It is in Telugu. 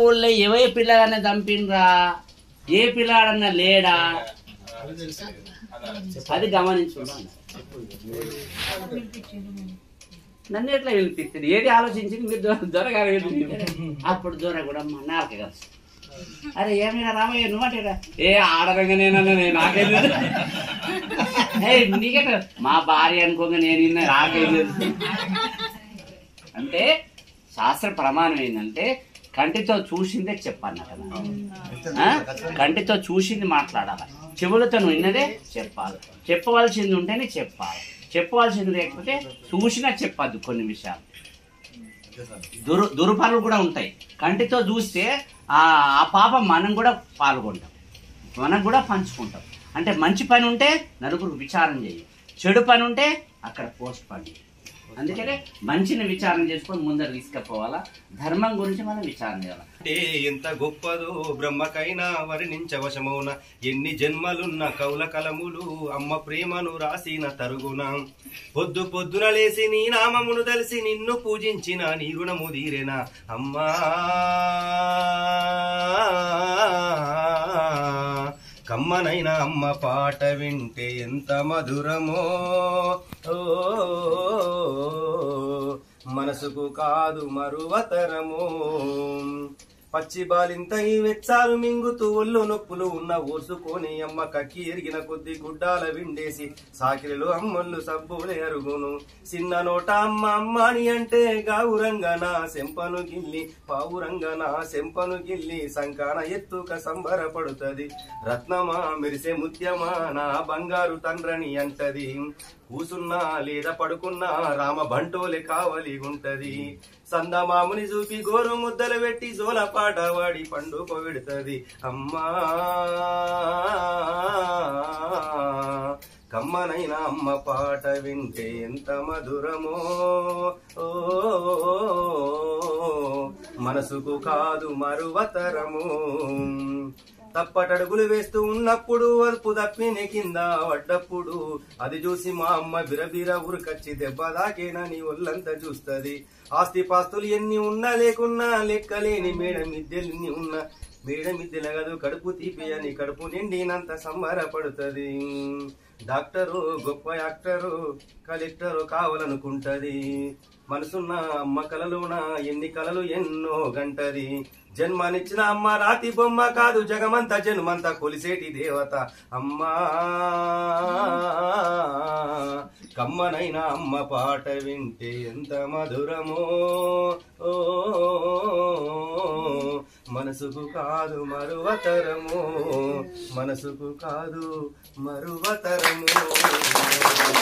ఊళ్ళో ఏ పిల్లగానే చంపినరా ఏ పిల్లాడన్నా లేడా అది గమనించుకున్నాను నన్ను ఎట్లా పిలిపిస్తుంది ఏది ఆలోచించింది మీరు దొర దొరగారు అప్పుడు దొర కూడా మా నాలుక కలిసి అరే ఏమైనా రామయ్య నువ్వంటే ఏ ఆడరంగా నేనన్నా నేను నాకేం తెలుసు. ఏ నీకెట మా భార్య అనుకోగా నేను ఇన్న నాకేం తెలుసు. అంటే శాస్త్ర ప్రమాణం ఏంటంటే కంటితో చూసిందే చెప్పన్నట ఆ? కంటితో చూసింది మాట్లాడాలి చెవులతో నువ్వు విన్నదే చెప్పాలి చెప్పవలసింది ఉంటేనే చెప్పాలి చెప్పవలసింది లేకపోతే చూసినా చెప్పద్దు కొన్ని విషయాలు దురు దురుపనులు కూడా ఉంటాయి కంటితో చూస్తే ఆ ఆ పాపం మనం కూడా పాల్గొంటాం మనం కూడా పంచుకుంటాం అంటే మంచి పని ఉంటే నలుగురు విచారం చేయి చెడు పని ఉంటే అక్కడ పోస్ట్ పని అందుకనే మంచిని విచారం చేసుకొని ముందర తీసుకుపోవాలా ధర్మం గురించి మనం విచారం చేయాలి అంటే ఎంత గొప్పదో బ్రహ్మకైనా వర్ణించవశమౌన ఎన్ని జన్మలున్న కౌల కలములు అమ్మ ప్రేమను రాసిన తరుగున పొద్దు పొద్దున లేసి నీ నామమును తెలిసి నిన్ను పూజించిన నీ రుణము తీరేనా అమ్మా కమ్మనైన అమ్మ పాట వింటే ఎంత మధురమో ఓ మనసుకు కాదు మరువతరము పచ్చి బాలింత ఈ వెచ్చాలు మింగుతూ ఒళ్ళు నొప్పులు ఉన్న ఓసుకొని అమ్మ కక్కి ఎరిగిన కొద్ది గుడ్డాల విండేసి సాకిరిలో అమ్మళ్ళు సబ్బులే అరుగును చిన్న నోట అమ్మ అమ్మాని అంటే గావురంగన సెంపను గిల్లి పావురంగన సెంపను గిల్లి సంకాన ఎత్తుక సంబరపడుతది రత్నమా మెరిసే ముత్యమా నా బంగారు తండ్రని అంటది కూసున్నా లేదా పడుకున్నా రామ బంటోలే కావలి ఉంటది సందమాముని చూపి గోరు ముద్దలు పెట్టి జోల పాట వాడి పండుగ పెడుతది అమ్మా కమ్మనైన అమ్మ పాట వింటే ఎంత మధురమో ఓ మనసుకు కాదు మరువతరము తప్పటడుగులు వేస్తూ ఉన్నప్పుడు అదుపు తప్పిన కింద పడ్డప్పుడు అది చూసి మా అమ్మ బిరబిర ఉరికచ్చి దెబ్బ దాకేనని ఒళ్ళంతా చూస్తది ఆస్తి పాస్తులు ఎన్ని ఉన్నా లేకున్నా లెక్కలేని మేడ మిద్దెలు ఉన్నా మేడ మిద్దెల గదు కడుపు తీపి అని కడుపు నిండినంత సంబరపడుతుంది డాక్టరు గొప్ప యాక్టరు కలెక్టరు కావాలనుకుంటది మనసున్న అమ్మ కలలోన ఎన్ని కలలు ఎన్నో గంటది జన్మనిచ్చిన అమ్మ రాతి బొమ్మ కాదు జగమంత జన్మంత కొలిసేటి దేవత అమ్మా కమ్మనైన అమ్మ పాట వింటే ఎంత మధురమో ఓ మనసుకు కాదు మరువతరము మనసుకు కాదు మరువతరము